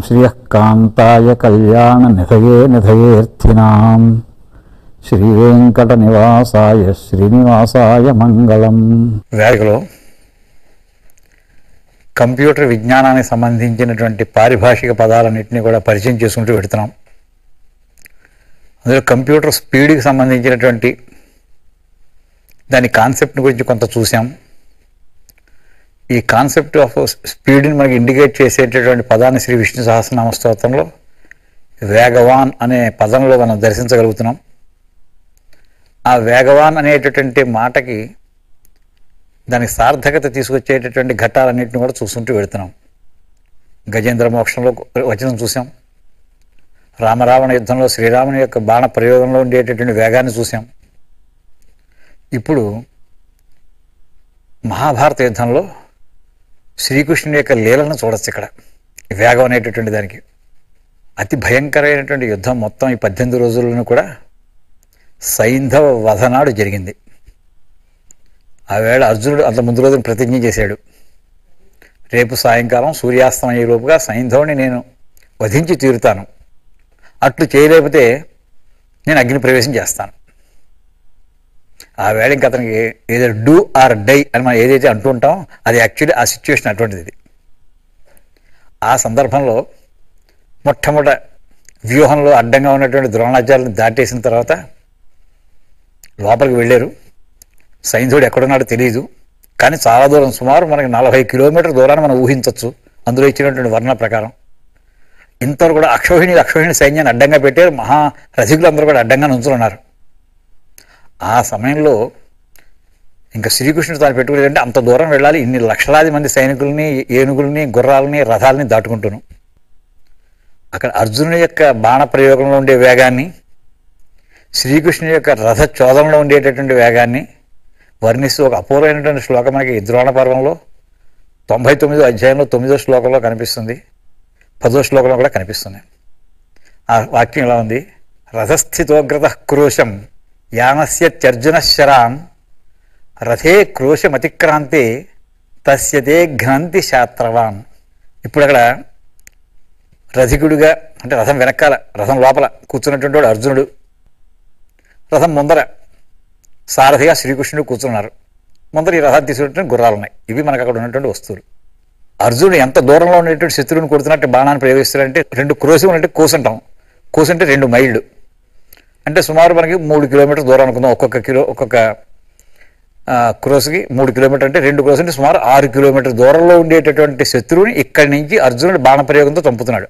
శ్రియకాంతాయ కళ్యాణ నిధయే నిధయేర్థినాం శ్రీవేంకట నివాసాయ శ్రీనివాసాయ మంగళం వేదికలో కంప్యూటర్ విజ్ఞానానికి సంబంధించినటువంటి పారిభాషిక పదాలన్నింటినీ కూడా పరిచయం చేసుకుంటూ పెడుతున్నాం అందులో కంప్యూటర్ స్పీడ్కి సంబంధించినటువంటి దాని కాన్సెప్ట్ గురించి కొంత చూసాం ఈ కాన్సెప్ట్ ఆఫ్ స్పీడ్ని మనకి ఇండికేట్ చేసేటటువంటి పదాన్ని శ్రీ విష్ణు సహస్రనామ స్తోత్రంలో వేగవాన్ అనే పదంలో మనం దర్శించగలుగుతున్నాం ఆ వేగవాన్ అనేటటువంటి మాటకి దానికి సార్థకత తీసుకొచ్చేటటువంటి ఘట్టాలన్నింటిని కూడా చూస్తుంటూ వెళుతున్నాం గజేంద్ర మోక్షంలో వచనం చూసాం రామరావణ యుద్ధంలో శ్రీరాముని యొక్క బాణ ప్రయోగంలో ఉండేటటువంటి వేగాన్ని చూసాం ఇప్పుడు మహాభారత యుద్ధంలో శ్రీకృష్ణుని యొక్క లీలను చూడొచ్చు ఇక్కడ వేగం అనేటటువంటి దానికి అతి భయంకరమైనటువంటి యుద్ధం మొత్తం ఈ పద్దెనిమిది రోజుల్లోనూ కూడా సైంధవ వధనాడు జరిగింది ఆ వేళ అర్జునుడు అంత ముందు రోజున ప్రతిజ్ఞ చేశాడు రేపు సాయంకాలం సూర్యాస్తం అయ్యే లోపుగా సైంధవుని నేను వధించి తీరుతాను అట్లు చేయలేకపోతే నేను అగ్ని ప్రవేశం చేస్తాను ఆ వేళ ఇంక అతనికి ఏదో డూ ఆర్ డై అని మనం ఏదైతే అంటూ ఉంటాం అది యాక్చువల్లీ ఆ సిచ్యువేషన్ అటువంటిది ఇది ఆ సందర్భంలో మొట్టమొదట వ్యూహంలో అడ్డంగా ఉన్నటువంటి ద్రోణాచార్యులను దాటేసిన తర్వాత లోపలికి వెళ్ళారు సైన్సుడు ఎక్కడున్నాడో తెలియదు కానీ చాలా దూరం సుమారు మనకి నలభై కిలోమీటర్ దూరాన్ని మనం ఊహించవచ్చు అందులో ఇచ్చినటువంటి వర్ణ ప్రకారం ఇంతవరకు కూడా అక్షోహిణి అక్షోహిణి సైన్యాన్ని అడ్డంగా పెట్టారు మహా రసికులు అందరూ కూడా అడ్డంగా నుంచున్నారు ఆ సమయంలో ఇంకా శ్రీకృష్ణుడు తాను పెట్టుకునేదంటే అంత దూరం వెళ్ళాలి ఇన్ని లక్షలాది మంది సైనికుల్ని ఏనుగుల్ని గుర్రాలని రథాలని దాటుకుంటున్నాం అక్కడ అర్జునుని యొక్క బాణ ప్రయోగంలో ఉండే వేగాన్ని శ్రీకృష్ణుని యొక్క రథ చోదనలో ఉండేటటువంటి వేగాన్ని వర్ణిస్తూ ఒక అపూర్వమైనటువంటి శ్లోకం మనకి ద్రోణ పర్వంలో తొంభై తొమ్మిదో అధ్యాయంలో తొమ్మిదో శ్లోకంలో కనిపిస్తుంది పదో శ్లోకంలో కూడా కనిపిస్తుంది ఆ వాక్యం ఎలా ఉంది రథస్థితోగ్రత క్రోశం యానస్య త్యర్జున శరాన్ రథే క్రోశమతిక్రాంతే తస్యతే ఘ్నంతి శాత్రవాన్ ఇప్పుడు అక్కడ రథికుడిగా అంటే రథం వెనకాల రథం లోపల కూర్చున్నటువంటి వాడు అర్జునుడు రథం ముందర సారథిగా శ్రీకృష్ణుడు కూర్చున్నారు ముందర ఈ రథాన్ని తీసుకున్నటువంటి గుర్రాలు ఉన్నాయి ఇవి మనకు అక్కడ ఉన్నటువంటి వస్తువులు అర్జునుడు ఎంత దూరంలో ఉండేటువంటి శత్రువుని కొడుతున్నట్టు బాణాన్ని ప్రయోగిస్తాడంటే రెండు క్రోసి ఉన్నట్టు కోసంటాం కోసంటే రెండు మైళ్ళు అంటే సుమారు మనకి మూడు కిలోమీటర్ దూరం అనుకుందాం ఒక్కొక్క కిలో ఒక్కొక్క ఆ, క్రోస్కి మూడు కిలోమీటర్ అంటే రెండు క్రోస్ అంటే సుమారు ఆరు కిలోమీటర్ దూరంలో ఉండేటటువంటి శత్రువుని ఇక్కడి నుంచి అర్జునుడు బాణ ప్రయోగంతో చంపుతున్నాడు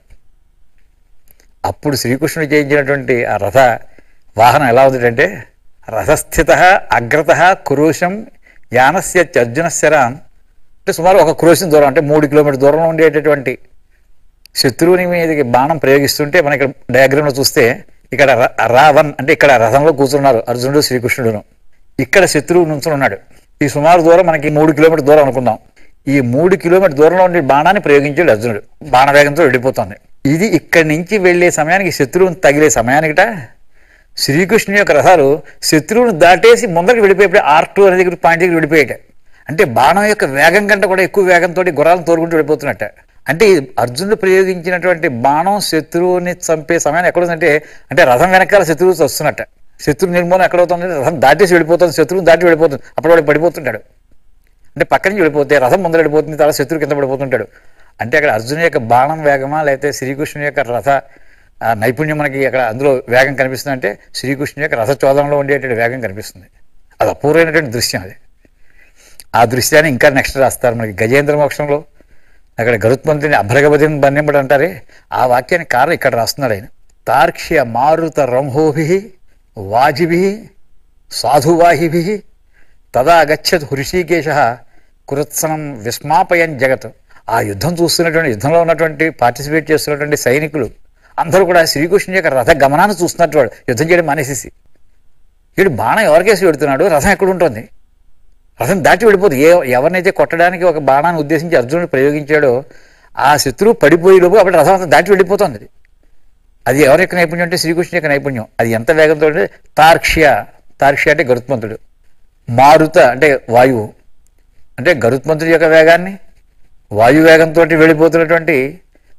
అప్పుడు శ్రీకృష్ణుడు చేయించినటువంటి ఆ రథ వాహనం ఎలా ఉందంటే రథస్థిత అగ్రత కురూషం యానస్య అర్జునశరాన్ అంటే సుమారు ఒక క్రోసిన దూరం అంటే మూడు కిలోమీటర్ దూరంలో ఉండేటటువంటి శత్రువుని మీదకి బాణం ప్రయోగిస్తుంటే మన ఇక్కడ డయాగ్రామ్లో చూస్తే ఇక్కడ ర- రావణ్ అంటే ఇక్కడ రథంలో కూర్చున్నారు అర్జునుడు శ్రీకృష్ణుడును ఇక్కడ శత్రువు నుంచుని ఉన్నాడు ఈ సుమారు దూరం మనకి మూడు కిలోమీటర్ దూరం అనుకుందాం ఈ మూడు కిలోమీటర్ దూరంలో ఉండే బాణాన్ని ప్రయోగించాడు అర్జునుడు బాణవేగంతో వెళ్ళిపోతుంది ఇది ఇక్కడి నుంచి వెళ్ళే సమయానికి శత్రువుని తగిలే సమయానికిట శ్రీకృష్ణుని యొక్క రథాలు శత్రువును దాటేసి ముందరికి వెళ్ళిపోయేప్పుడు ఆర్ టూ అనే దగ్గర పాయింట్ దగ్గర వెళ్ళిపోయాట అంటే బాణం యొక్క వేగం కంటే కూడా ఎక్కువ వేగంతో గుర్రాలను తోడుకుంటూ వెళ్ళిపోతున్నట్ట అంటే ఈ అర్జునుడు ప్రయోగించినటువంటి బాణం శత్రువుని చంపే సమయం ఎక్కడుందంటే అంటే రథం వెనకాల శత్రువు వస్తున్నట్ట శత్రు నిర్మూలన ఎక్కడవుతుంది రథం దాటేసి వెళ్ళిపోతుంది శత్రువుని దాటి వెళ్ళిపోతుంది అప్పుడు వాడు పడిపోతుంటాడు అంటే పక్క నుంచి వెళ్ళిపోతే రథం ముందర వెళ్ళిపోతుంది తర్వాత శత్రువు కింద పడిపోతుంటాడు అంటే అక్కడ అర్జును యొక్క బాణం వేగమా లేకపోతే శ్రీకృష్ణుని యొక్క రథ ఆ, నైపుణ్యం మనకి అక్కడ అందులో వేగం కనిపిస్తుంది అంటే శ్రీకృష్ణుని యొక్క రథ చోదనలో ఉండేటువంటి వేగం కనిపిస్తుంది అది అపూర్వమైనటువంటి దృశ్యం అది ఆ దృశ్యాన్ని ఇంకా నెక్స్ట్ రాస్తారు మనకి గజేంద్ర మోక్షంలో అక్కడ గరుత్మంతుని అభ్రగపతిని బన్నింపడు అంటారే ఆ వాక్యానికి కారణం ఇక్కడ రాస్తున్నాడు ఆయన తార్క్ష్య మారుత రంహోభి వాజిభి సాధువాహిభి తదా గచ్చత్ హృషికేశ కృత్సనం విస్మాపయన్ జగత్ ఆ యుద్ధం చూస్తున్నటువంటి యుద్ధంలో ఉన్నటువంటి పార్టిసిపేట్ చేస్తున్నటువంటి సైనికులు అందరూ కూడా శ్రీకృష్ణుని యొక్క రథ గమనాన్ని చూస్తున్నట్టు వాడు యుద్ధం చేయడం మానేసేసి వీడు బాణం ఎవరికేసి పెడుతున్నాడు రథం ఎక్కడ ఉంటుంది రథం దాటి వెళ్ళిపోతుంది ఏ ఎవరినైతే కొట్టడానికి ఒక బాణాన్ని ఉద్దేశించి అర్జునుడు ప్రయోగించాడో ఆ శత్రువు పడిపోయే లోపు అప్పుడు రథం అంతా దాటి వెళ్ళిపోతుంది అది అది ఎవరి యొక్క నైపుణ్యం అంటే శ్రీకృష్ణుని యొక్క నైపుణ్యం అది ఎంత వేగంతో అంటే తార్క్ష్య తార్క్ష్య అంటే గరుత్మంతుడు మారుత అంటే వాయువు అంటే గరుత్మంతుడి యొక్క వేగాన్ని వాయు వేగంతో వెళ్ళిపోతున్నటువంటి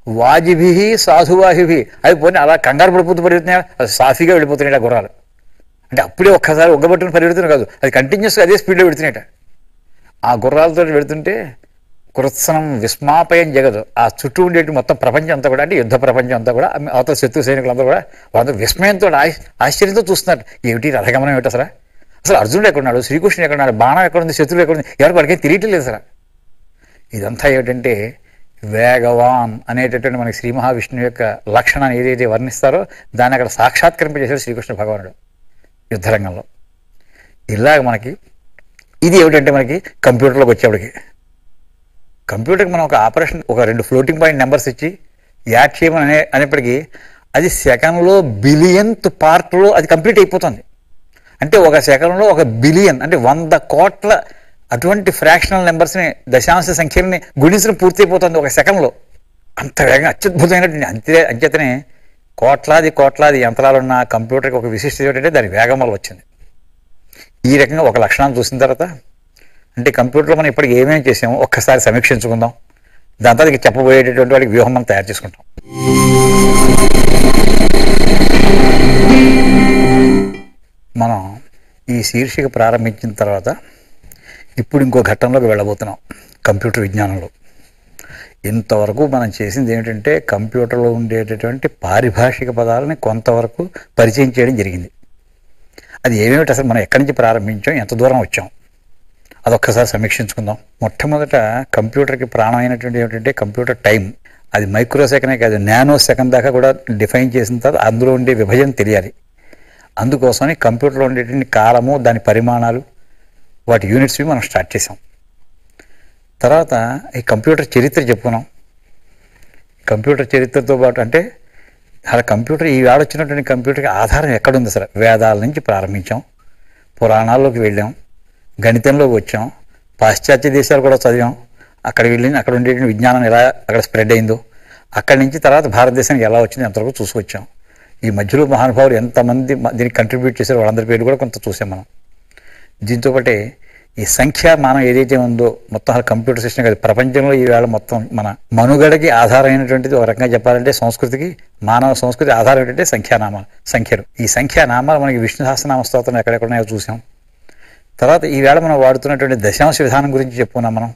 వాజిభి సాధువాహిభి అవి పోనీ అలా కంగారు పడిపోతూ పరిగెడుతున్నాయి అది సాఫీగా వెళ్ళిపోతున్నాయి ఆ గుర్రాలు అంటే అప్పుడే ఒక్కసారి ఒగ్గబట్టుకుని పరిగెడుతున్నాయి కాదు అది కంటిన్యూస్గా అదే స్పీడ్లో పెడుతున్నాయట ఆ గుర్రాలతో వెళుతుంటే కృత్సనం విస్మాపయం జగదు ఆ చుట్టూ ఉండేటి మొత్తం ప్రపంచం అంతా కూడా అంటే యుద్ధ ప్రపంచం అంతా కూడా ఆమె అవతల శత్రు సైనికులందరూ కూడా వాళ్ళంతా విస్మయంతో ఆశ- ఆశ్చర్యంతో చూస్తున్నారు ఏమిటి రథగమనం ఏమిటి అసలు అసలు అర్జునుడు ఎక్కడున్నాడు శ్రీకృష్ణుడు ఎక్కడున్నాడు బాణం ఎక్కడుంది శత్రువు ఎక్కడుంది ఎవరికి వాడికి తెలియటం లేదు అసలు ఇదంతా ఏమిటంటే వేగవాన్ అనేటటువంటి మనకి శ్రీ మహావిష్ణువు యొక్క లక్షణాన్ని ఏదైతే వర్ణిస్తారో దాన్ని అక్కడ సాక్షాత్కరింపజేశారు శ్రీకృష్ణ భగవానుడు యుద్ధరంగంలో ఇలాగ మనకి ఇది ఏమిటంటే మనకి కంప్యూటర్లోకి వచ్చేప్పటికి కంప్యూటర్కి మనం ఒక ఆపరేషన్ ఒక రెండు ఫ్లోటింగ్ పాయింట్ నెంబర్స్ ఇచ్చి యాడ్ చేయమని అనే అనేప్పటికీ అది సెకండ్లో బిలియన్త్ పార్ట్లో అది కంప్లీట్ అయిపోతుంది అంటే ఒక సెకండ్లో ఒక బిలియన్ అంటే వంద కోట్ల అటువంటి ఫ్రాక్షనల్ నెంబర్స్ని దశాంశ సంఖ్యల్ని గుణించడం పూర్తయిపోతుంది ఒక సెకండ్లో అంత వేగంగా అత్యద్భుతమైనటువంటి అంతే అంచేతనే కోట్లాది కోట్లాది యంత్రాలున్న కంప్యూటర్కి ఒక విశిష్టత ఏంటంటే దాని వేగం వల్ల వచ్చింది ఈ రకంగా ఒక లక్షణాన్ని చూసిన తర్వాత అంటే కంప్యూటర్లో మనం ఇప్పటికి ఏమేమి చేసామో ఒక్కసారి సమీక్షించుకుందాం దాని తర్వాత ఇక చెప్పబోయేటటువంటి వాడికి వ్యూహం మనం తయారు చేసుకుంటాం మనం ఈ శీర్షిక ప్రారంభించిన తర్వాత ఇప్పుడు ఇంకో ఘట్టంలోకి వెళ్ళబోతున్నాం కంప్యూటర్ విజ్ఞానంలో ఇంతవరకు మనం చేసింది ఏమిటంటే కంప్యూటర్లో ఉండేటటువంటి పారిభాషిక పదాలని కొంతవరకు పరిచయం చేయడం జరిగింది అది ఏమేమిటి అసలు మనం ఎక్కడి నుంచి ప్రారంభించాం ఎంత దూరం వచ్చాం అదొక్కసారి సమీక్షించుకుందాం మొట్టమొదట కంప్యూటర్కి ప్రాణమైనటువంటి ఏమిటంటే కంప్యూటర్ టైం అది మైక్రో సెకండే కాదు నానో సెకండ్ దాకా కూడా డిఫైన్ చేసిన తర్వాత అందులో ఉండే విభజన తెలియాలి అందుకోసమని కంప్యూటర్లో ఉండేటువంటి కాలము దాని పరిమాణాలు వాటి యూనిట్స్ మనం స్టార్ట్ చేసాం తర్వాత ఈ కంప్యూటర్ చరిత్ర చెప్పుకున్నాం కంప్యూటర్ చరిత్రతో పాటు అంటే అలా కంప్యూటర్ ఈ వచ్చినటువంటి కంప్యూటర్కి ఆధారం ఎక్కడుంది అసలు వేదాల నుంచి ప్రారంభించాం పురాణాల్లోకి వెళ్ళాం గణితంలోకి వచ్చాం పాశ్చాత్య దేశాలు కూడా చదివాం అక్కడ వెళ్ళి అక్కడ ఉండే విజ్ఞానం ఎలా అక్కడ స్ప్రెడ్ అయిందో అక్కడి నుంచి తర్వాత భారతదేశానికి ఎలా వచ్చిందో ఎంతవరకు చూసుకొచ్చాం ఈ మధ్యలో మహానుభావులు ఎంతమంది మ- దీనికి కంట్రిబ్యూట్ చేశారో వాళ్ళందరి పేర్లు కూడా కొంత చూసాం మనం దీంతో పాటే ఈ సంఖ్య మానం ఏదైతే ఉందో మొత్తం అసలు కంప్యూటర్ సిస్టమ్ కాదు ప్రపంచంలో ఈవేళ మొత్తం మన మనుగడకి ఆధారమైనటువంటిది ఒక రకంగా చెప్పాలంటే సంస్కృతికి మానవ సంస్కృతి ఆధారం ఏంటంటే సంఖ్యానామాలు సంఖ్యలు ఈ సంఖ్యానామాలు మనకి విష్ణు సహస్రనామ స్తోత్రం ఎక్కడెక్కడ ఉన్నాయో చూసాం తర్వాత ఈవేళ మనం వాడుతున్నటువంటి దశాంశ విధానం గురించి చెప్పుకున్నాం మనం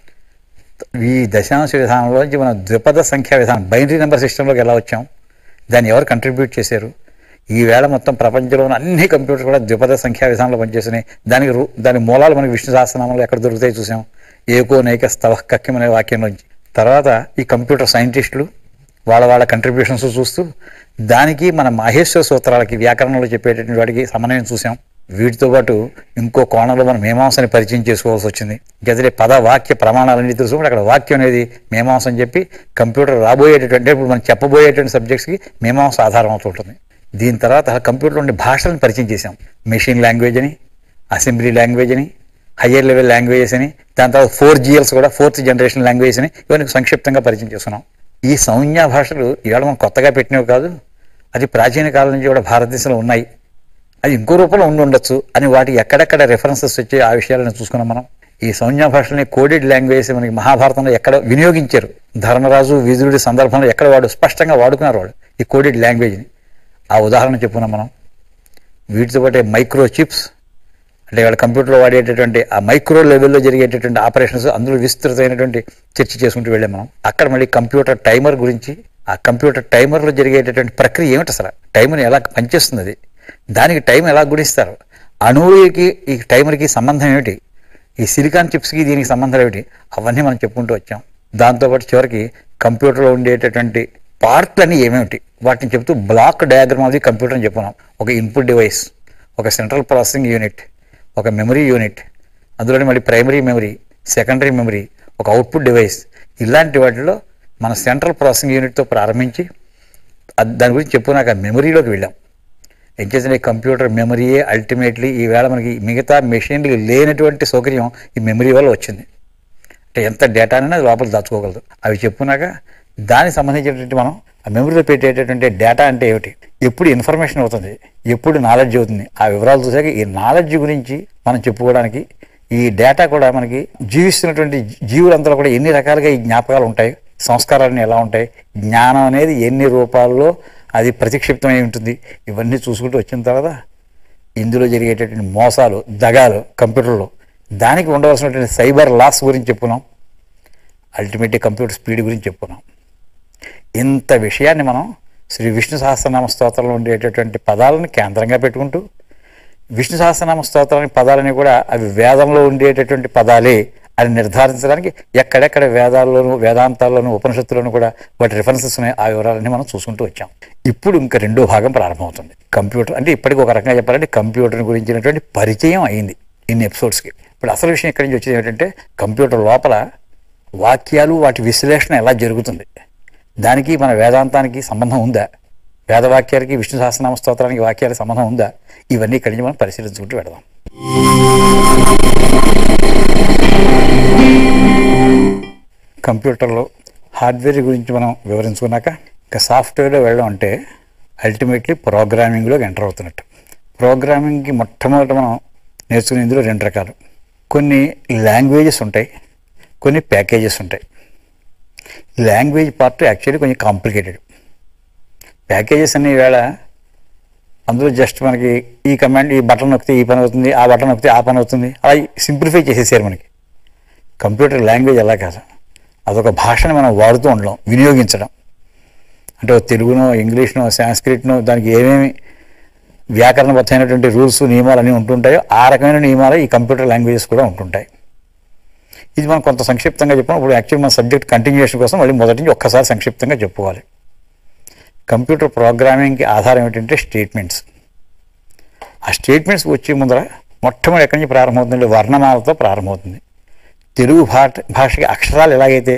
ఈ దశాంశ విధానంలోంచి మనం ద్విపద సంఖ్యా విధానం బైనరీ నెంబర్ సిస్టంలోకి ఎలా వచ్చాం దాన్ని ఎవరు కంట్రిబ్యూట్ చేశారు ఈవేళ మొత్తం ప్రపంచంలో ఉన్న అన్ని కంప్యూటర్స్ కూడా ద్విపద సంఖ్యా విధానంలో పనిచేస్తున్నాయి దానికి రు- దాని మూలాలు మనకి విష్ణు సహస్రనామంలో ఎక్కడ దొరుకుతాయి చూసాం ఏకో నైక స్తవ కక్యం అనే వాక్యం నుంచి తర్వాత ఈ కంప్యూటర్ సైంటిస్టులు వాళ్ళ వాళ్ళ కంట్రిబ్యూషన్స్ చూస్తూ దానికి మన మాహేశ్వర సూత్రాలకి వ్యాకరణంలో చెప్పేటటువంటి వాటికి సమన్వయం చూసాం వీటితో పాటు ఇంకో కోణంలో మనం మీమాంసని పరిచయం చేసుకోవాల్సి వచ్చింది గదిలే పద వాక్య ప్రమాణాలన్నీ తెలుసుకుంటే అక్కడ వాక్యం అనేది మీమాంస అని చెప్పి కంప్యూటర్ రాబోయేటటువంటి ఇప్పుడు మనం చెప్పబోయేటువంటి సబ్జెక్ట్స్కి మీమాంస ఆధారం అవుతుంటుంది దీని తర్వాత కంప్యూటర్లో ఉండే భాషలను పరిచయం చేసాం మెషిన్ లాంగ్వేజ్ అని అసెంబ్లీ లాంగ్వేజ్ అని హయ్యర్ లెవెల్ లాంగ్వేజెస్ అని దాని తర్వాత ఫోర్ జిఎల్స్ కూడా ఫోర్త్ జనరేషన్ లాంగ్వేజెస్ అని ఇవన్నీ సంక్షిప్తంగా పరిచయం చేస్తున్నాం ఈ సంజ్ఞా భాషలు ఇవాళ మనం కొత్తగా పెట్టినవి కాదు అది ప్రాచీన కాలం నుంచి కూడా భారతదేశంలో ఉన్నాయి అది ఇంకో రూపంలో ఉండి ఉండొచ్చు అని వాటికి ఎక్కడెక్కడ రెఫరెన్సెస్ వచ్చి ఆ విషయాలను చూసుకున్నాం మనం ఈ సంజ్ఞా భాషలని కోడెడ్ లాంగ్వేజ్ మనకి మహాభారతంలో ఎక్కడ వినియోగించారు ధర్మరాజు విదురుడి సందర్భంలో ఎక్కడ వాడు స్పష్టంగా వాడుకున్నారు వాడు ఈ కోడెడ్ లాంగ్వేజ్ని ఆ ఉదాహరణ చెప్పుకున్నాం మనం వీటితో పాటే మైక్రో చిప్స్ అంటే వాళ్ళ కంప్యూటర్లో వాడేటటువంటి ఆ మైక్రో లెవెల్లో జరిగేటటువంటి ఆపరేషన్స్ అందులో విస్తృతమైనటువంటి చర్చ చేసుకుంటూ వెళ్ళాం మనం అక్కడ మళ్ళీ కంప్యూటర్ టైమర్ గురించి ఆ కంప్యూటర్ టైమర్లో జరిగేటటువంటి ప్రక్రియ ఏమిటి అసలు టైమర్ని ఎలా పనిచేస్తుంది అది దానికి టైం ఎలా గుణిస్తారు అణువుకి ఈ టైమర్కి సంబంధం ఏమిటి ఈ సిలికాన్ చిప్స్కి దీనికి సంబంధం ఏమిటి అవన్నీ మనం చెప్పుకుంటూ వచ్చాం దాంతోపాటు చివరికి కంప్యూటర్లో ఉండేటటువంటి పార్ట్లన్నీ ఏమేమిటి వాటిని చెప్తూ block diagram of the computer అని చెప్పుకున్నాం ఒక ఇన్పుట్ డివైస్ ఒక సెంట్రల్ ప్రాసెసింగ్ యూనిట్ ఒక మెమరీ యూనిట్ అందులోని మళ్ళీ ప్రైమరీ మెమరీ సెకండరీ మెమరీ ఒక అవుట్పుట్ డివైస్ ఇలాంటి వాటిలో మన సెంట్రల్ ప్రాసెసింగ్ యూనిట్తో ప్రారంభించి అది- దాని గురించి చెప్పుకున్నాక మెమరీలోకి వెళ్ళాం ఏం చేసిన కంప్యూటర్ మెమరీయే అల్టిమేట్లీ ఈవేళ మనకి మిగతా మెషిన్లు లేనటువంటి సౌకర్యం ఈ మెమరీ వల్ల వచ్చింది అంటే ఎంత డేటానైనా అది లోపల దాచుకోగలదు అవి చెప్పుకున్నాక దానికి సంబంధించినటువంటి మనం ఆ మెమరీలో పెట్టేటటువంటి డేటా అంటే ఏమిటి ఎప్పుడు ఇన్ఫర్మేషన్ అవుతుంది ఎప్పుడు నాలెడ్జ్ అవుతుంది ఆ వివరాలు చూసాక ఈ నాలెడ్జ్ గురించి మనం చెప్పుకోవడానికి ఈ డేటా కూడా మనకి జీవిస్తున్నటువంటి జీవులంతా కూడా ఎన్ని రకాలుగా ఈ జ్ఞాపకాలు ఉంటాయి సంస్కారాన్ని ఎలా ఉంటాయి జ్ఞానం అనేది ఎన్ని రూపాల్లో అది ప్రతిక్షిప్తమై ఉంటుంది ఇవన్నీ చూసుకుంటూ వచ్చిన తర్వాత ఇందులో జరిగేటటువంటి మోసాలు దగాలు కంప్యూటర్లో దానికి ఉండవలసినటువంటి సైబర్ లాస్ గురించి చెప్పుకున్నాం అల్టిమేట్ కంప్యూటర్ స్పీడ్ గురించి చెప్పుకున్నాం ఇంత విషయాన్ని మనం శ్రీ విష్ణు సహస్రనామ స్తోత్రంలో ఉండేటటువంటి పదాలను కేంద్రంగా పెట్టుకుంటూ విష్ణు సహస్రనామ స్తోత్రానికి పదాలని కూడా అవి వేదంలో ఉండేటటువంటి పదాలే అని నిర్ధారించడానికి ఎక్కడెక్కడ వేదాల్లోనూ వేదాంతాల్లోనూ ఉపనిషత్తుల్లోనూ కూడా వాటి రిఫరెన్సెస్ ఉన్నాయి ఆ వివరాలన్నీ మనం చూసుకుంటూ వచ్చాం ఇప్పుడు ఇంకా రెండో భాగం ప్రారంభమవుతుంది కంప్యూటర్ అంటే ఇప్పటికి ఒక రకంగా చెప్పాలంటే కంప్యూటర్ గురించినటువంటి పరిచయం అయింది ఇన్ని ఎపిసోడ్స్కి ఇప్పుడు అసలు విషయం ఎక్కడి నుంచి వచ్చింది ఏంటంటే కంప్యూటర్ లోపల వాక్యాలు వాటి విశ్లేషణ ఎలా జరుగుతుంది దానికి మన వేదాంతానికి సంబంధం ఉందా వేదవాక్యాలకి విష్ణు సహస్రనామ స్తోత్రానికి వాక్యాలకు సంబంధం ఉందా ఇవన్నీ ఇక్కడి నుంచి మనం పరిశీలించుకుంటూ వెళదాం కంప్యూటర్లో హార్డ్వేర్ గురించి మనం వివరించుకున్నాక ఇంకా సాఫ్ట్వేర్లో వెళ్ళడం అంటే అల్టిమేట్లీ ప్రోగ్రామింగ్లోకి ఎంటర్ అవుతున్నట్టు ప్రోగ్రామింగ్కి మొట్టమొదట మనం నేర్చుకునే ఇందులో రెండు రకాలు కొన్ని లాంగ్వేజెస్ ఉంటాయి కొన్ని ప్యాకేజెస్ ఉంటాయి లాంగ్వేజ్ పార్ట్ యాక్చువల్లీ కొంచెం కాంప్లికేటెడ్ ప్యాకేజెస్ అన్ని వేళ అందులో జస్ట్ మనకి ఈ కమాండ్ ఈ బటన్ నొక్కితే ఈ పని అవుతుంది ఆ బటన్ నొక్కితే ఆ పని అవుతుంది అలా సింప్లిఫై చేసేసారు మనకి కంప్యూటర్ లాంగ్వేజ్ అలా కాదు అదొక భాషను మనం వాడుతూ ఉండడం వినియోగించడం అంటే ఓ తెలుగునో ఇంగ్లీష్నో సాంస్క్రిట్నో దానికి ఏమేమి వ్యాకరణబద్ధమైనటువంటి రూల్స్ నియమాలు అన్నీ ఉంటుంటాయో ఆ రకమైన నియమాలు ఈ కంప్యూటర్ లాంగ్వేజెస్ కూడా ఉంటుంటాయి ఇది మనం కొంత సంక్షిప్తంగా చెప్పాం ఇప్పుడు యాక్చువల్ మన సబ్జెక్ట్ కంటిన్యూషన్ కోసం మళ్ళీ మొదటి నుంచి ఒక్కసారి సంక్షిప్తంగా చెప్పుకోవాలి కంప్యూటర్ ప్రోగ్రామింగ్కి ఆధారం ఏంటంటే స్టేట్మెంట్స్ ఆ స్టేట్మెంట్స్ వచ్చే ముందర మొట్టమొదటి ఎక్కడి నుంచి ప్రారంభమవుతుంది వర్ణమాలతో ప్రారంభమవుతుంది తెలుగు భాష భాషకి అక్షరాలు ఎలాగైతే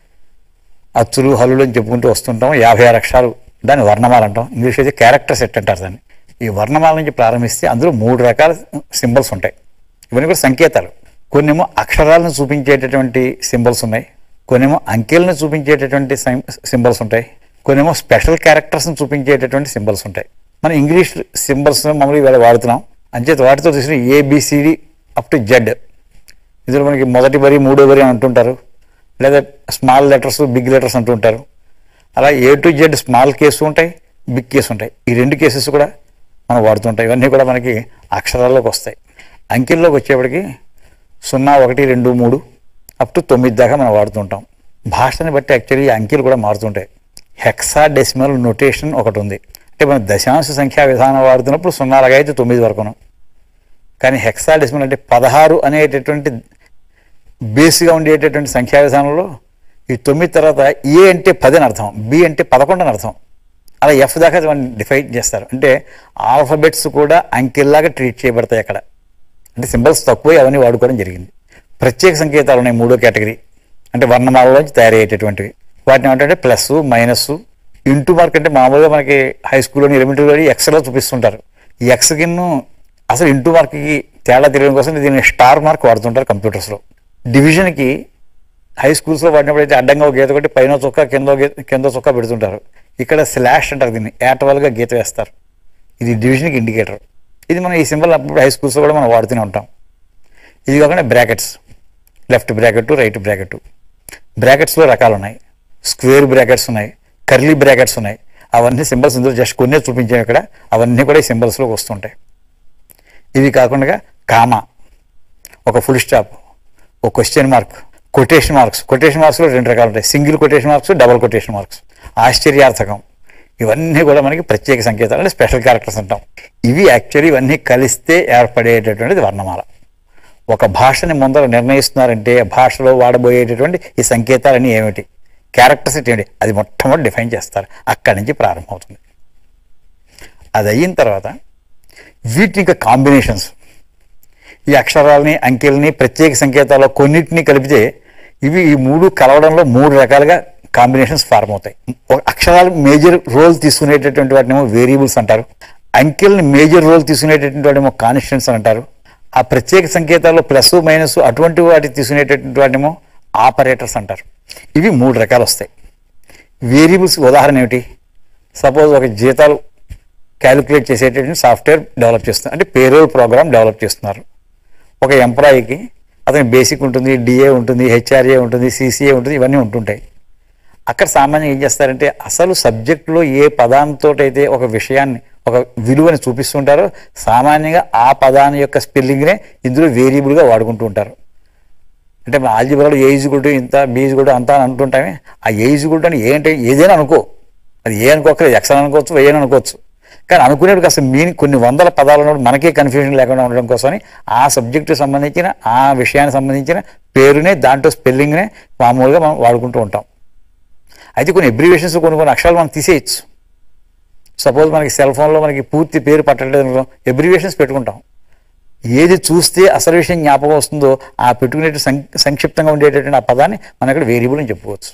అచ్చులు హల్లులు అని చెప్పుకుంటూ వస్తుంటాం యాభై ఆరు అక్షరాలు దాన్ని వర్ణమాల అంటాం ఇంగ్లీష్ అయితే క్యారెక్టర్ సెట్ అంటారు దాన్ని ఈ వర్ణమాల నుంచి ప్రారంభిస్తే అందులో మూడు రకాల సింబల్స్ ఉంటాయి ఇవన్నీ కూడా సంకేతాలు కొన్నేమో అక్షరాలను చూపించేటటువంటి సింబల్స్ ఉన్నాయి కొన్నేమో అంకెలను చూపించేటటువంటి సింబల్స్ ఉంటాయి కొన్నేమో స్పెషల్ క్యారెక్టర్స్ని చూపించేటటువంటి సింబల్స్ ఉంటాయి మనం ఇంగ్లీష్ సింబల్స్ మామూలుగా ఇవాళ వాడుతున్నాం అంచేత వాటితో చూసిన ఏబిసిడి అప్ టు జెడ్ ఇందులో మనకి మొదటి వరి మూడో వరి అని అంటుంటారు లేదా స్మాల్ లెటర్స్ బిగ్ లెటర్స్ అంటుంటారు అలా A to Z small case ఉంటాయి బిగ్ కేసు ఉంటాయి ఈ రెండు కేసెస్ కూడా మనం వాడుతుంటాయి ఇవన్నీ కూడా మనకి అక్షరాల్లోకి వస్తాయి అంకెల్లోకి వచ్చేప్పటికి సున్నా ఒకటి రెండు మూడు అప్ టు తొమ్మిది దాకా మనం వాడుతుంటాం భాషని బట్టి యాక్చువల్లీ ఈ అంకెలు కూడా మారుతుంటాయి హెక్సా డెసిమల్ నొటేషన్ ఒకటి ఉంది అంటే మనం దశాంశ సంఖ్యా విధానం వాడుతున్నప్పుడు సున్నాలుగా అయితే తొమ్మిది వరకును కానీ హెక్సా డెసిమల్ అంటే పదహారు అనేటటువంటి బేస్గా ఉండేటటువంటి సంఖ్యా విధానంలో ఈ తొమ్మిది తర్వాత ఏ అంటే పది అని అర్థం బి అంటే పదకొండు అని అర్థం అలా ఎఫ్ దాకా దాన్ని డిఫైన్ చేస్తారు అంటే ఆల్ఫబెట్స్ కూడా అంకెల్లాగా ట్రీట్ చేయబడతాయి అక్కడ అంటే సింబల్స్ తక్కువ అవన్నీ వాడుకోవడం జరిగింది ప్రత్యేక సంకేతాలు ఉన్నాయి మూడో కేటగిరీ అంటే వర్ణమాలలోంచి తయారయ్యేటటువంటివి వాటిని ఏమంటే ప్లస్ మైనస్ ఇంటూ మార్క్ అంటే మామూలుగా మనకి హై స్కూల్లోని ఎలిమెంటరీలో ఎక్స్లో చూపిస్తుంటారు ఈ ఎక్స్ కిన్ను అసలు ఇంటూ మార్క్కి తేడా తెలియడం కోసం దీన్ని స్టార్ మార్క్ వాడుతుంటారు కంప్యూటర్స్లో డివిజన్కి హై స్కూల్స్లో వాడినప్పుడు అయితే అడ్డంగా ఒక గీత కొట్టి పైన చొక్క కింద గీత కింద చొక్క పెడుతుంటారు ఇక్కడ స్లాష్ అంటారు దీన్ని యాటవల్గా గీత వేస్తారు ఇది డివిజన్కి ఇండికేటర్ ఇది మనం ఈ సింబల్ అప్పుడు హై స్కూల్స్లో కూడా మనం వాడుతూనే ఉంటాం ఇది కాకుండా brackets left bracket right bracket బ్రాకెట్స్లో రకాలు ఉన్నాయి స్క్వేర్ బ్రాకెట్స్ ఉన్నాయి కర్లీ బ్రాకెట్స్ ఉన్నాయి అవన్నీ సింబల్స్ ఇందులో జస్ట్ కొన్నే చూపించాం ఇక్కడ అవన్నీ కూడా ఈ సింబల్స్లోకి వస్తుంటాయి ఇవి కాకుండా కామా ఒక ఫుల్ స్టాప్ ఒక question mark quotation marks quotation మార్క్స్లో రెండు రకాలు ఉంటాయి single quotation marks double quotation marks ఆశ్చర్యార్థకం ఇవన్నీ కూడా మనకి ప్రత్యేక సంకేతాలు అంటే స్పెషల్ క్యారెక్టర్స్ అంటాం ఇవి యాక్చువల్లీ ఇవన్నీ కలిస్తే ఏర్పడేటటువంటిది వర్ణమాల ఒక భాషని ముందర నిర్ణయిస్తున్నారంటే ఆ భాషలో వాడబోయేటటువంటి ఈ సంకేతాలన్నీ ఏమిటి క్యారెక్టర్స్ ఏంటి అది మొట్టమొదటి డిఫైన్ చేస్తారు అక్కడి నుంచి ప్రారంభమవుతుంది అది అయిన తర్వాత వీటిని ఇంకా కాంబినేషన్స్ ఈ అక్షరాలని అంకెల్ని ప్రత్యేక సంకేతాల్లో కొన్నిటిని కలిపితే ఇవి ఈ మూడు కలవడంలో మూడు రకాలుగా కాంబినేషన్స్ ఫార్మ్ అవుతాయి ఒక అక్షరాలు మేజర్ రోల్ తీసుకునేటటువంటి వాటినేమో వేరియబుల్స్ అంటారు అంకెల్ని మేజర్ రోల్ తీసుకునేటటువంటి వాటినేమో కాన్స్టెంట్స్ అంటారు ఆ ప్రత్యేక సంకేతాల్లో ప్లస్ మైనస్ అటువంటి వాటి తీసుకునేటటువంటి వాటినేమో ఆపరేటర్స్ అంటారు ఇవి మూడు రకాలు వస్తాయి వేరియబుల్స్ ఉదాహరణ ఏమిటి సపోజ్ ఒక జీతాలు క్యాలిక్యులేట్ చేసేటటువంటి సాఫ్ట్వేర్ డెవలప్ చేస్తున్నారు అంటే పేరోల్ ప్రోగ్రామ్ డెవలప్ చేస్తున్నారు ఒక ఎంప్లాయీకి అతని బేసిక్ ఉంటుంది డిఏ ఉంటుంది హెచ్ఆర్ఏ ఉంటుంది సిసిఏ ఉంటుంది ఇవన్నీ ఉంటుంటాయి అక్కడ సామాన్యంగా ఏం చేస్తారంటే అసలు సబ్జెక్టులో ఏ పదాంతో అయితే ఒక విషయాన్ని ఒక విలువని చూపిస్తుంటారో సామాన్యంగా ఆ పదాన్ని యొక్క స్పెల్లింగ్నే ఇందులో వేరియబుల్గా వాడుకుంటూ ఉంటారు అంటే మన ఆల్జిబ్రాలో ఏ ఈజ్ గుడ్ ఇంత బీ ఈజ్ గుడ్ అంతా అని అంటుంటామే ఆ ఏ ఈజ్ గుడ్ అని ఏంటి ఏదైనా అనుకో అది ఏ అనుకోకలేదు ఎక్స్ అని అనుకోవచ్చు వై అని అనుకోవచ్చు కానీ అనుకునేప్పుడు అసలు మీనింగ్ కొన్ని వందల పదాలు ఉన్నప్పుడు మనకే కన్ఫ్యూజన్ లేకుండా ఉండడం కోసమని ఆ సబ్జెక్టు సంబంధించిన ఆ విషయానికి సంబంధించిన పేరునే దాంట్లో స్పెల్లింగ్నే మామూలుగా మనం వాడుకుంటూ ఉంటాం అయితే కొన్ని ఎబ్రివేషన్స్ కొన్ని కొన్ని అక్షరాలు మనం తీసేయచ్చు సపోజ్ మనకి సెల్ ఫోన్లో మనకి పూర్తి పేరు పట్టలేదు అనుకో ఎబ్రివేషన్స్ పెట్టుకుంటాం ఏది చూస్తే అసలు విషయం జ్ఞాపకం వస్తుందో ఆ పెట్టుకునే సం సంక్షిప్తంగా ఉండేటటువంటి ఆ పదాన్ని మనం ఇక్కడ వేరియబుల్ అని చెప్పుకోవచ్చు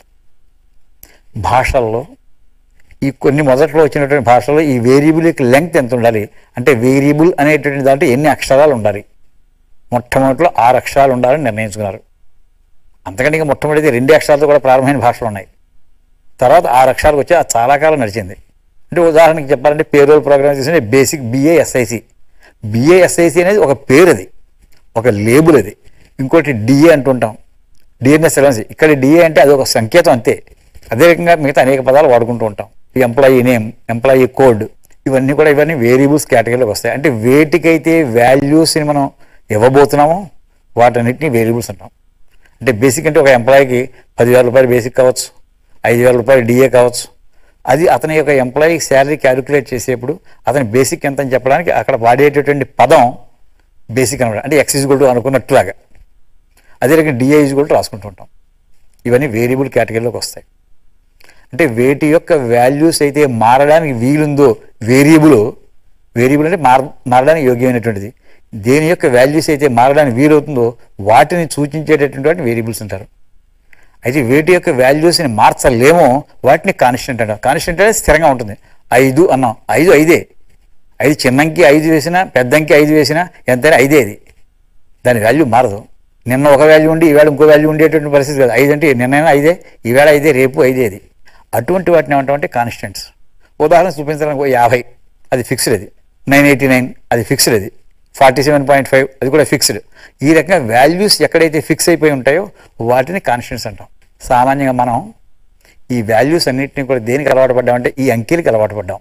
భాషల్లో ఈ కొన్ని మొదట్లో వచ్చినటువంటి భాషల్లో ఈ వేరియబుల్ యొక్క లెంగ్త్ ఎంత ఉండాలి అంటే వేరియబుల్ అనేటువంటి దాంట్లో ఎన్ని అక్షరాలు ఉండాలి మొట్టమొదటిలో ఆరు అక్షరాలు ఉండాలని నిర్ణయించుకున్నారు అంతకంటే ఇంకా మొట్టమొదటి రెండే అక్షరాలతో కూడా ప్రారంభమైన భాషలు ఉన్నాయి తర్వాత ఆరు అక్షరాలకు వచ్చి అది చాలా కాలం నడిచింది అంటే ఉదాహరణకి చెప్పాలంటే పేరోల్ ప్రోగ్రామ్ తీసుకుంటే బేసిక్ బిఏఎస్ఐసి బిఏఎస్ఐసి అనేది ఒక పేరు అది ఒక లేబుల్ అది ఇంకోటి డిఏ అంటుంటాం డిఎన్ఎస్ ఎలవెన్సీ ఇక్కడ డిఏ అంటే అది ఒక సంకేతం అంతే అదే రకంగా మిగతా అనేక పదాలు వాడుకుంటూ ఉంటాం ఈ ఎంప్లాయీ నేమ్ ఎంప్లాయీ కోడ్ ఇవన్నీ కూడా ఇవన్నీ వేరియబుల్స్ కేటగిరీలోకి వస్తాయి అంటే వేటికైతే వాల్యూస్ని మనం ఇవ్వబోతున్నామో వాటన్నిటిని వేరియబుల్స్ అంటాం అంటే బేసిక్ అంటే ఒక ఎంప్లాయీకి పదివేల రూపాయలు బేసిక్ కావచ్చు ఐదు వేల రూపాయలు డిఏ కావచ్చు అది అతని యొక్క ఎంప్లాయీ శాలరీ క్యాలిక్యులేట్ చేసేప్పుడు అతని బేసిక్ ఎంత అని చెప్పడానికి అక్కడ వాడేటటువంటి పదం బేసిక్ అనమాట అంటే ఎక్స్ ఈజ్ టు అనుకున్నట్లాగా అదే రకంగా డిఏ ఈజ్ టు రాసుకుంటూ ఉంటాం ఇవన్నీ వేరియబుల్ కేటగిరీలోకి వస్తాయి అంటే వేటి యొక్క వాల్యూస్ అయితే మారడానికి వీలుందో వేరియబుల్ వేరియబుల్ అంటే మార మారడానికి యోగ్యమైనటువంటిది దేని యొక్క వాల్యూస్ అయితే మారడానికి వీలవుతుందో వాటిని సూచించేటటువంటి వేరియబుల్స్ అంటారు అయితే వేటి యొక్క వాల్యూస్ని మార్చలేమో వాటిని కాన్స్టెంట్ అంటారు కాన్స్టెంట్ అనేది స్థిరంగా ఉంటుంది ఐదు అన్నాం ఐదు ఐదే ఐదు చిన్నంకి ఐదు వేసినా పెద్దంకి ఐదు వేసినా ఎంతైనా ఐదే అది దాని వాల్యూ మారదు నిన్న ఒక వాల్యూ ఉండి ఈవేళ ఇంకో వాల్యూ ఉండేటువంటి పరిస్థితి కాదు ఐదు అంటే నిన్నైనా ఐదే ఈవేళ ఐదే రేపు ఐదే అది అటువంటి వాటిని ఏమంటామంటే కాన్స్టెంట్స్ ఉదాహరణ చూపించడానికి ఓ యాభై అది ఫిక్స్డ్ అది నైన్ ఎయిటీ నైన్ అది ఫిక్స్డ్ అది ఫార్టీ సెవెన్ పాయింట్ ఫైవ్ అది కూడా ఫిక్స్డ్ ఈ రకంగా వాల్యూస్ ఎక్కడైతే ఫిక్స్ అయిపోయి ఉంటాయో వాటిని కాన్స్టెంట్స్ అంటాం సామాన్యంగా మనం ఈ వాల్యూస్ అన్నింటినీ కూడా దేనికి అలవాటు పడ్డామంటే ఈ అంకెలకి అలవాటు పడ్డాం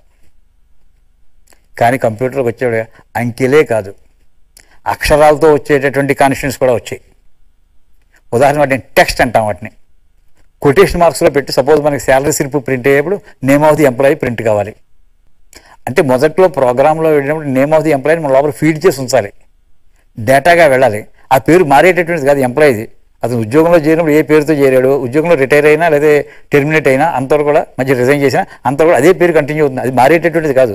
కానీ కంప్యూటర్కి వచ్చేవాడు అంకెలే కాదు అక్షరాలతో వచ్చేటటువంటి కాన్స్టెంట్స్ కూడా వచ్చాయి ఉదాహరణ వాటిని టెక్స్ట్ అంటాం వాటిని కొటేషన్ మార్క్స్లో పెట్టి సపోజ్ మనకి శాలరీ స్లిప్ ప్రింట్ అయ్యేప్పుడు name of the employee print కావాలి అంటే మొదట్లో ప్రోగ్రాంలో వెళ్ళినప్పుడు నేమ్ ఆఫ్ ది ఎంప్లాయీని మన లోపల ఫీడ్ చేసి ఉంచాలి డేటాగా వెళ్ళాలి ఆ పేరు మారేటటువంటిది కాదు ఎంప్లాయీది అతను ఉద్యోగంలో చేరినప్పుడు ఏ పేరుతో చేరాడు ఉద్యోగంలో రిటైర్ అయినా లేదా టెర్మినేట్ అయినా అంతవరకు కూడా మధ్య రిజైన్ చేసినా అంతవరకు కూడా అదే పేరు కంటిన్యూ అవుతుంది అది మారేటటువంటిది కాదు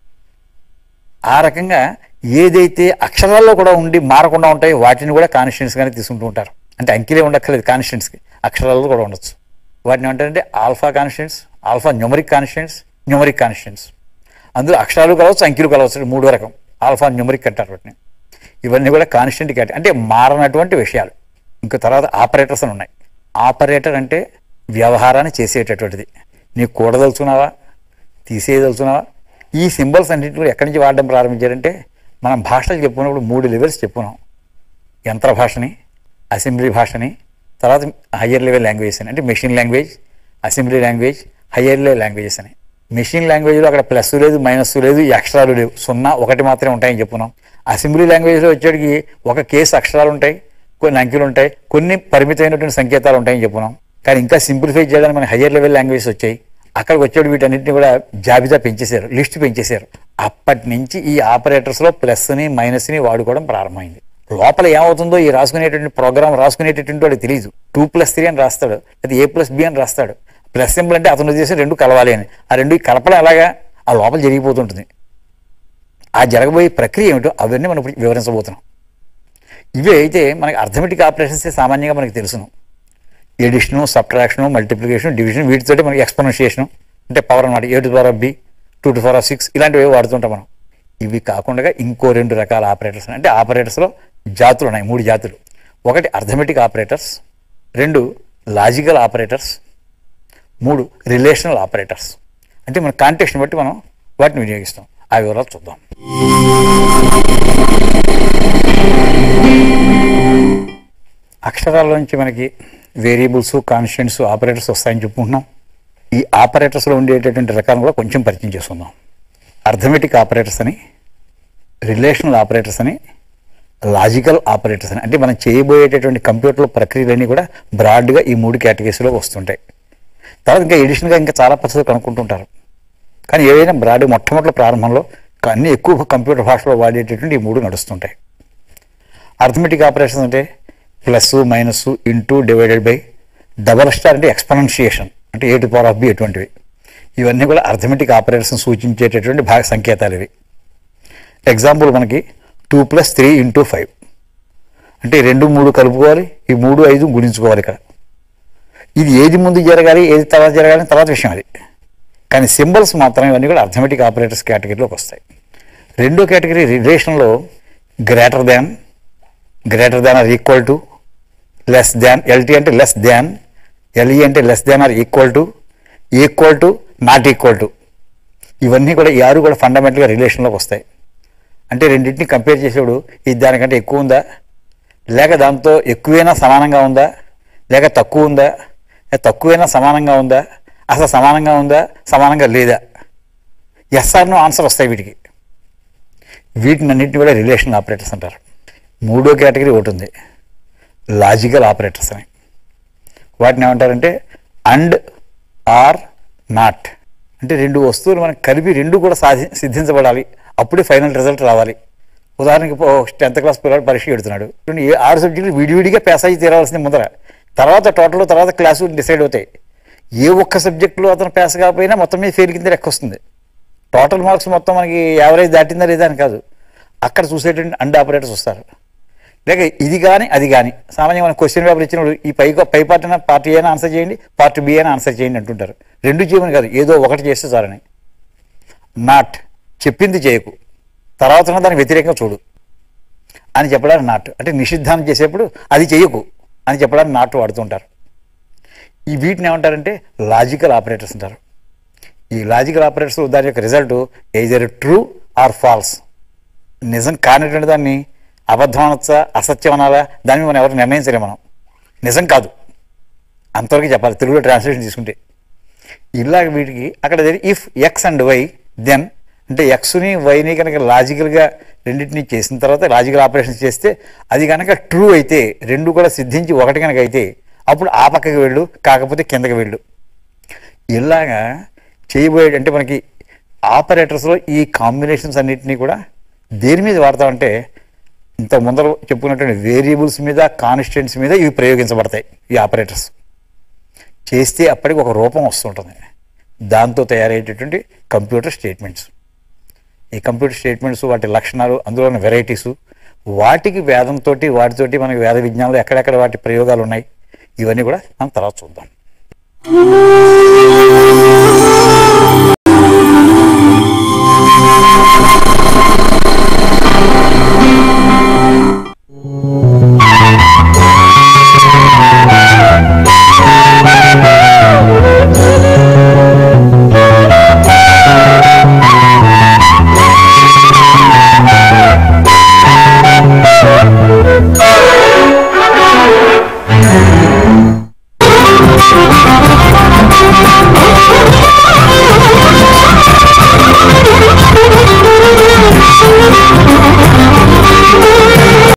ఆ రకంగా ఏదైతే అక్షరాల్లో కూడా ఉండి మారకుండా ఉంటాయో వాటిని కూడా కాన్స్టిట్యూన్స్గానే తీసుకుంటూ ఉంటారు అంటే అంకెలే ఉండక్కర్లేదు కాన్స్టిట్యూన్స్కి అక్షరాల్లో కూడా ఉండొచ్చు వాటిని ఏమంటారంటే alpha constituents alpha numeric constituents numeric constituents అందులో అక్షరాలు కలవచ్చు అంకెలు కలవచ్చు మూడో రకం ఆల్ఫా న్యూమరిక్ అంటారు వాటిని ఇవన్నీ కూడా కాన్స్టెంట్ క్యాట్ అంటే మారనటువంటి విషయాలు ఇంకా తర్వాత ఆపరేటర్స్ అని ఉన్నాయి ఆపరేటర్ అంటే వ్యవహారాన్ని చేసేటటువంటిది నీకు కూడదలుచుకున్నావా తీసేయదలుచుకున్నావా ఈ సింబల్స్ అన్నింటి కూడా ఎక్కడి నుంచి వాడడం ప్రారంభించారంటే మనం భాషలు చెప్పుకున్నప్పుడు మూడు లెవెల్స్ చెప్పుకున్నాం యంత్ర భాషని అసెంబ్లీ భాషని తర్వాత హయ్యర్ లెవెల్ లాంగ్వేజెస్ అని అంటే machine language assembly language higher level languages అని మెషిన్ లాంగ్వేజ్లో అక్కడ ప్లస్ లేదు మైనస్ లేదు ఈ అక్షరాలు లేవు సున్నా ఒకటి మాత్రమే ఉంటాయని చెప్పుకున్నాం అసెంబ్లీ లాంగ్వేజ్లో వచ్చేటికి ఒక కేసు అక్షరాలు ఉంటాయి కొన్ని అంకెలు ఉంటాయి కొన్ని పరిమితమైనటువంటి సంకేతాలు ఉంటాయని చెప్పుకున్నాం కానీ ఇంకా సింప్లిఫై చేయడానికి మన హయ్యర్ లెవెల్ లాంగ్వేజెస్ వచ్చాయి అక్కడికి వచ్చేటి వీటన్నిటిని కూడా జాబితా పెంచేశారు లిస్ట్ పెంచేశారు అప్పటి నుంచి ఈ ఆపరేటర్స్లో ప్లస్ని మైనస్ని వాడుకోవడం ప్రారంభమైంది లోపల ఏమవుతుందో ఈ రాసుకునేటువంటి ప్రోగ్రామ్ రాసుకునేటటువంటి వాడికి తెలియదు టూ ప్లస్ త్రీ అని రాస్తాడు అది ఏ ప్లస్ బి అని రాస్తాడు ప్లస్ సింబల్ అంటే అతను ఉద్దేశం రెండు కలవాలి అని ఆ రెండు కలపడం ఎలాగా ఆ లోపల జరిగిపోతుంటుంది ఆ జరగబోయే ప్రక్రియ ఏమిటో అవన్నీ మనం ఇప్పుడు వివరించబోతున్నాం ఇవి అయితే మనకి అర్థమెటిక్ ఆపరేషన్స్ సామాన్యంగా మనకి తెలుసును ఎడిషను సబ్ట్రాక్షను మల్టిప్లికేషన్ డివిజన్ వీటితోటి మనకి ఎక్స్పోనెన్షియేషన్ అంటే పవర్ అనమాట A to power of B two to power of six ఇలాంటివి వాడుతుంటాం మనం ఇవి కాకుండా ఇంకో రెండు రకాల ఆపరేటర్స్ అంటే ఆపరేటర్స్లో జాతులు ఉన్నాయి మూడు జాతులు ఒకటి అర్థమెటిక్ ఆపరేటర్స్ రెండు లాజికల్ ఆపరేటర్స్ మూడు రిలేషనల్ ఆపరేటర్స్ అంటే మన కాంటెక్స్ని బట్టి మనం వాటిని వినియోగిస్తాం ఆ వివరాలు చూద్దాం అక్షరాల నుంచి మనకి వేరియబుల్స్ కాన్స్టెంట్స్ ఆపరేటర్స్ వస్తాయని చెప్పుకుంటున్నాం ఈ ఆపరేటర్స్లో ఉండేటటువంటి రకాలను కూడా కొంచెం పరిచయం చేసుకుందాం అర్థమెటిక్ ఆపరేటర్స్ అని రిలేషనల్ ఆపరేటర్స్ అని లాజికల్ ఆపరేటర్స్ అని అంటే మనం చేయబోయేటటువంటి కంప్యూటర్లో ప్రక్రియలన్నీ కూడా బ్రాడ్గా ఈ మూడు కేటగిరీస్లో వస్తుంటాయి తర్వాత ఇంకా ఎడిషన్గా ఇంకా చాలా పద్ధతులు కనుక్కుంటుంటారు కానీ ఏదైనా బ్రాడ్ మొట్టమొదటి ప్రారంభంలో అన్ని ఎక్కువ కంప్యూటర్ భాషలో వాడేటటువంటి ఈ మూడు నడుస్తుంటాయి అర్థమెటిక్ ఆపరేషన్స్ అంటే plus minus into divided by double star అంటే ఎక్స్పనన్షియేషన్ అంటే A to power of B ఎటువంటివి ఇవన్నీ కూడా అర్థమెటిక్ ఆపరేటర్స్ సూచించేటటువంటి భాగ సంకేతాలు ఇవి ఎగ్జాంపుల్ మనకి two plus three into five అంటే రెండు మూడు కలుపుకోవాలి ఈ మూడు ఐదు గుణించుకోవాలి ఇక్కడ ఇది ఏది ముందు జరగాలి ఏది తర్వాత జరగాలి తర్వాత విషయం అది కానీ సింబల్స్ మాత్రం ఇవన్నీ కూడా అర్థమెటిక్ ఆపరేటర్స్ కేటగిరీలోకి వస్తాయి రెండో కేటగిరీ రిలేషన్లో greater than greater than or equal to less than LT అంటే లెస్ దాన్ ఎల్ఈ అంటే less than or equal to equal to not equal to ఇవన్నీ కూడా ఈ ఆరు కూడా ఫండమెంటల్గా రిలేషన్లోకి వస్తాయి అంటే రెండింటిని కంపేర్ చేసేప్పుడు ఇది దానికంటే ఎక్కువ ఉందా లేక దాంతో ఎక్కువైనా సమానంగా ఉందా లేక తక్కువ ఉందా లేక తక్కువైనా సమానంగా ఉందా అసలు సమానంగా ఉందా సమానంగా లేదా ఎస్ఆర్నో ఆన్సర్ వస్తాయి వీటికి వీటిని అన్నింటిని కూడా రిలేషనల్ ఆపరేటర్స్ అంటారు మూడో కేటగిరీ ఒకటి ఉంది లాజికల్ ఆపరేటర్స్ అని వాటిని ఏమంటారంటే అండ్ ఆర్ నాట్ అంటే రెండు వస్తువులు మనకి కలిపి రెండు కూడా సాధి సిద్ధించబడాలి అప్పుడే ఫైనల్ రిజల్ట్ రావాలి ఉదాహరణకి టెన్త్ క్లాస్ పిల్లవాడు పరీక్ష పెడుతున్నాడు చూడండి ఏ ఆరు సబ్జెక్టులు విడివిడిగా పాస్ అయ్యి తీరాల్సింది ముందర తర్వాత టోటల్ తర్వాత క్లాసు డిసైడ్ అవుతాయి ఏ ఒక్క సబ్జెక్టులో అతను పాస్ కాకపోయినా మొత్తం మీద ఫెయిల్ కింద లెక్క వస్తుంది టోటల్ మార్క్స్ మొత్తం మనకి యావరేజ్ దాటిందా లేదా అని కాదు అక్కడ చూసేటువంటి అండ్ ఆపరేటర్స్ వస్తారు లేక ఇది కానీ అది కానీ సామాన్యంగా మనం క్వశ్చన్ పేపర్ ఇచ్చినప్పుడు ఈ పై పై పార్ట్ అయినా పార్ట్ ఏ అయినా ఆన్సర్ చేయండి పార్ట్ బి అయినా ఆన్సర్ చేయండి అంటుంటారు రెండు చేయమని కాదు ఏదో ఒకటి చేస్తే చాలని నాట్ చెప్పింది చేయకు తర్వాత ఉన్న దానికి వ్యతిరేకంగా చూడు అని చెప్పడానికి నాట్ అంటే నిషిద్ధాన్ని చేసేప్పుడు అది చేయకు అని చెప్పడానికి నాట్ వాడుతుంటారు ఈ వీటిని ఏమంటారంటే లాజికల్ ఆపరేటర్స్ అంటారు ఈ లాజికల్ ఆపరేటర్స్ దాని యొక్క result either true or false నిజం కానిటువంటి దాన్ని అబద్ధం అనొచ్చా అసత్యం అనాలా దాన్ని మనం ఎవరు నిర్ణయించలేము మనం నిజం కాదు అంతవరకు చెప్పాలి తెలుగులో ట్రాన్స్లేషన్ తీసుకుంటే ఇలాగ వీటికి అక్కడ if X and Y then అంటే ఎక్స్ని వైని కనుక లాజికల్గా రెండింటిని చేసిన తర్వాత లాజికల్ ఆపరేషన్స్ చేస్తే అది కనుక ట్రూ అయితే రెండు కూడా సిద్ధించి ఒకటి కనుక అయితే అప్పుడు ఆ పక్కకి వెళ్ళు కాకపోతే కిందకి వెళ్ళు ఇలాగా చేయబోయే అంటే మనకి ఆపరేటర్స్లో ఈ కాంబినేషన్స్ అన్నిటినీ కూడా దేని మీద వాడతామంటే ఇంత ముందర చెప్పుకున్నటువంటి వేరియబుల్స్ మీద కాన్స్టెంట్స్ మీద ఇవి ప్రయోగించబడతాయి ఈ ఆపరేటర్స్ చేస్తే అప్పటికి ఒక రూపం వస్తుంటుంది దాంతో తయారయ్యేటటువంటి కంప్యూటర్ స్టేట్మెంట్స్ ఈ కంప్యూటర్ స్టేట్మెంట్స్ వాటి లక్షణాలు అందులో ఉన్న వెరైటీస్ వాటికి వేదంతో వాటితోటి మనకి వేద విజ్ఞానంలో ఎక్కడెక్కడ వాటి ప్రయోగాలు ఉన్నాయి ఇవన్నీ కూడా మనం తర్వాత చూద్దాం Thank you.